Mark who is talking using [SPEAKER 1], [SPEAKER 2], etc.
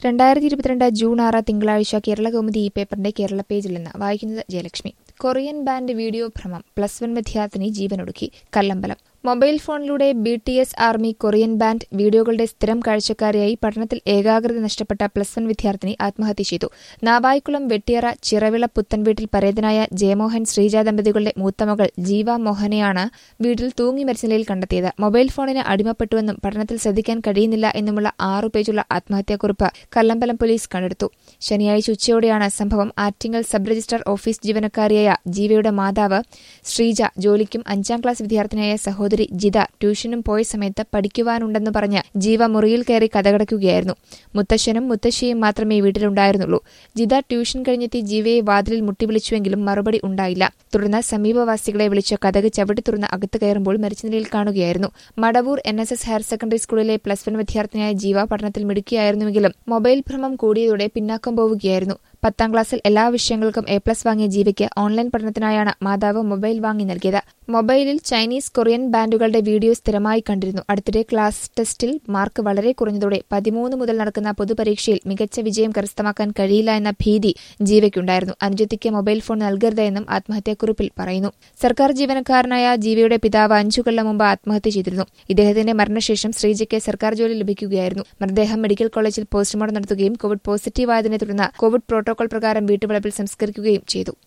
[SPEAKER 1] രണ്ടായിരത്തി ഇരുപത്തിരണ്ട് ജൂൺ ആറ് തിങ്കളാഴ്ച കേരള കൗമുദി ഈ പേപ്പറിന്റെ കേരള പേജിൽ നിന്ന് വായിക്കുന്നത് ജയലക്ഷ്മി കൊറിയൻ ബാൻഡ് വീഡിയോ ഭ്രമം പ്ലസ് വൺ വിദ്യാർത്ഥിനി ജീവനൊടുക്കി കല്ലമ്പലം മൊബൈൽ ഫോണിലൂടെ B T S army Korean band വീഡിയോകളുടെ സ്ഥിരം കാഴ്ചക്കാരിയായി പഠനത്തിൽ ഏകാഗ്രത നഷ്ടപ്പെട്ട പ്ലസ് വൺ വിദ്യാർത്ഥിനി ആത്മഹത്യ ചെയ്തു നാവായിക്കുളം വെട്ടിയറ ചിറവിള പുത്തൻവീട്ടിൽ പരേതനായ ജയമോഹൻ ശ്രീജ ദമ്പതികളുടെ മൂത്തമകൾ ജീവ മോഹനെയാണ് വീട്ടിൽ തൂങ്ങി മരിച്ച നിലയിൽ കണ്ടെത്തിയത് മൊബൈൽ ഫോണിന് അടിമപ്പെട്ടുവെന്നും പഠനത്തിൽ ശ്രദ്ധിക്കാൻ കഴിയുന്നില്ല എന്നുമുള്ള ആറു പേജുള്ള ആത്മഹത്യാക്കുറിപ്പ് കല്ലമ്പലം പോലീസ് കണ്ടെടുത്തു ശനിയാഴ്ച ഉച്ചയോടെയാണ് സംഭവം ആറ്റിങ്ങൽ സബ് രജിസ്ട്രാർ ഓഫീസ് ജീവനക്കാരിയായ ജീവയുടെ മാതാവ് ശ്രീജ ജോലിക്കും അഞ്ചാം ക്ലാസ് വിദ്യാർത്ഥിനിയായ സഹോദരി ജിത ട്യൂഷനും പോയ സമയത്ത് പഠിക്കുവാനുണ്ടെന്ന് പറഞ്ഞ് ജീവ മുറിയിൽ കയറി കഥകടക്കുകയായിരുന്നു മുത്തശ്ശനും മുത്തശ്ശിയും മാത്രമേ വീട്ടിലുണ്ടായിരുന്നുള്ളൂ ജിത ട്യൂഷൻ കഴിഞ്ഞെത്തി ജീവയെ വാതിലിൽ മുട്ടി വിളിച്ചുവെങ്കിലും മറുപടി ഉണ്ടായില്ല തുടർന്ന് സമീപവാസികളെ വിളിച്ച് കഥക് ചവിട്ടി തുറന്ന് അകത്ത് കയറുമ്പോൾ മരിച്ച നിലയിൽ കാണുകയായിരുന്നു Madavoor N S S higher secondary സ്കൂളിലെ പ്ലസ് വൺ വിദ്യാർത്ഥിനിയായ ജീവ പഠനത്തിൽ മിടുക്കിയായിരുന്നുവെങ്കിലും മൊബൈൽ ഭ്രമം കൂടിയതോടെ പിന്നാക്കം പോവുകയായിരുന്നു പത്താം ക്ലാസ്സിൽ എല്ലാ വിഷയങ്ങൾക്കും എ പ്ലസ് വാങ്ങിയ ജീവയ്ക്ക് ഓൺലൈൻ പഠനത്തിനായാണ് മാതാവ് മൊബൈൽ വാങ്ങി നൽകിയത് മൊബൈലിൽ ചൈനീസ് കൊറിയൻ ബാൻഡുകളുടെ വീഡിയോ സ്ഥിരമായി കണ്ടിരുന്നു അടുത്തിടെ ക്ലാസ് ടെസ്റ്റിൽ മാർക്ക് വളരെ കുറഞ്ഞതോടെ പതിമൂന്ന് മുതൽ നടക്കുന്ന പൊതുപരീക്ഷയിൽ മികച്ച വിജയം കരസ്ഥമാക്കാൻ കഴിയില്ല എന്ന ഭീതി ജീവയ്ക്കുണ്ടായിരുന്നു അനുജത്തിക്ക് മൊബൈൽ ഫോൺ നൽകരുത് എന്നും ആത്മഹത്യാക്കുറിപ്പിൽ പറയുന്നു സർക്കാർ ജീവനക്കാരനായ ജീവയുടെ പിതാവ് അഞ്ചു കൊല്ലം മുമ്പ് ആത്മഹത്യ ചെയ്തിരുന്നു ഇദ്ദേഹത്തിന്റെ മരണശേഷം ശ്രീജയ്ക്ക് സർക്കാർ ജോലി ലഭിക്കുകയായിരുന്നു മൃതദേഹം മെഡിക്കൽ കോളേജിൽ പോസ്റ്റ്മോർട്ടം നടത്തുകയും കോവിഡ് പോസിറ്റീവായതിനെ തുടർന്ന് കോവിഡ് പ്രോട്ടോകോൾ പ്രകാരം വീട്ടുവളപ്പിൽ സംസ്കരിക്കുകയും ചെയ്തു